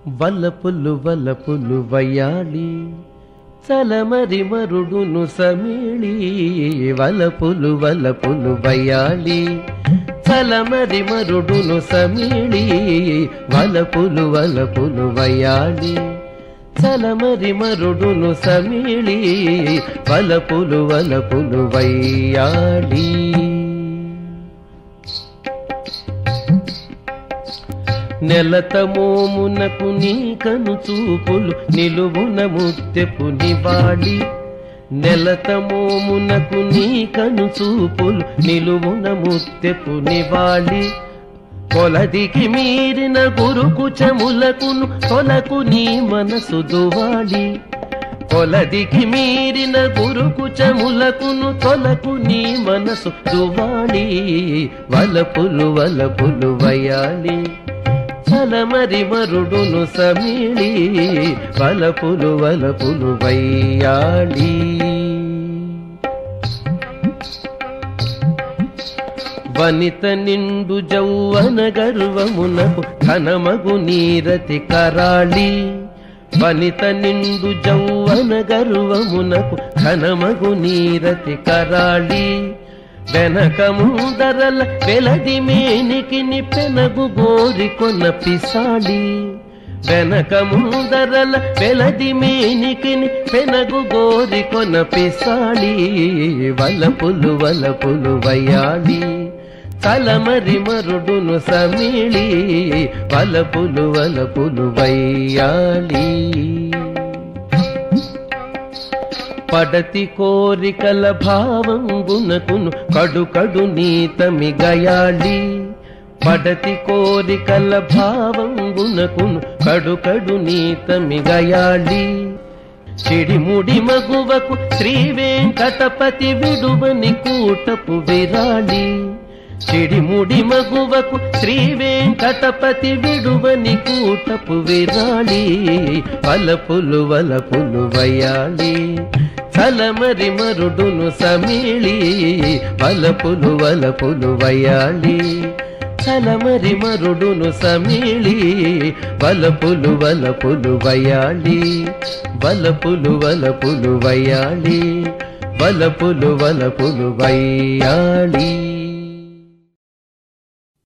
వలపులు వలపులు వయాలి చలమరి మరుడును సమీళి వలపులు వలపులు వయాలి చలమరి మరుడును సమీళి వలపులు వలపులు వయాలి చలమరి మరుడును సమీళి వలపులు వలపులు వయ్యాలి నెలతమోమునకు నీ కను చూపులు నిలువున ముత్తెపు నివాళి నెలతమోమునకు నీ కను చూపులు నిలువున ముత్తెపు నివాళి కొలదికి మీరిన గురుకు చములకును తొలకు నీ మనసు దువాలి కొలదికి మీరిన గురుకు చములకును తొలకు నీ మనసు దువాలి వలపులు వలపులు వయాలి చలమరి మరుడును సమీళి వలపులు వలపులు వయ్యాలి వనిత నిండు జౌవన గర్వమునకు ఘనమగు నీరతి కరాళి వనిత నిండు జౌవన గర్వమునకు ఘనమగు నీరతి కరాళి వెనక ముందరల వెలది మేనికి పెనగు గోరి కొన పిసాడి వెనక ముందరల వెలది మేనికి పెనగు గోరి కొన పిసాడి వలపులు వలపులు వయాలి కలమరి మరుడును సమీళి వలపులు వలపులు వయ్యాలి పడతి కోరికల భావంగునకును కడు కడు నీతమి గయాలి పడతి కోరికల భావంగునకును కడు కడు నీతమి గయాలి చిడిముడి మగువకు శ్రీ వెంకటపతి విడువని కూటపు విరాళి చిడిముడి మగువకు శ్రీ వెంకటపతి విడువని కూటపు విరాళి వలపులు వలపులు వయాలి చలమరి మరుడును సమీళి వలపులు వలపులు వయాలి చలమరి మరుడును సమీళి వలపులు వలపులు వయాలి వలపులు వలపులు వయాలి వలపులు వలపులు వయ్యాలి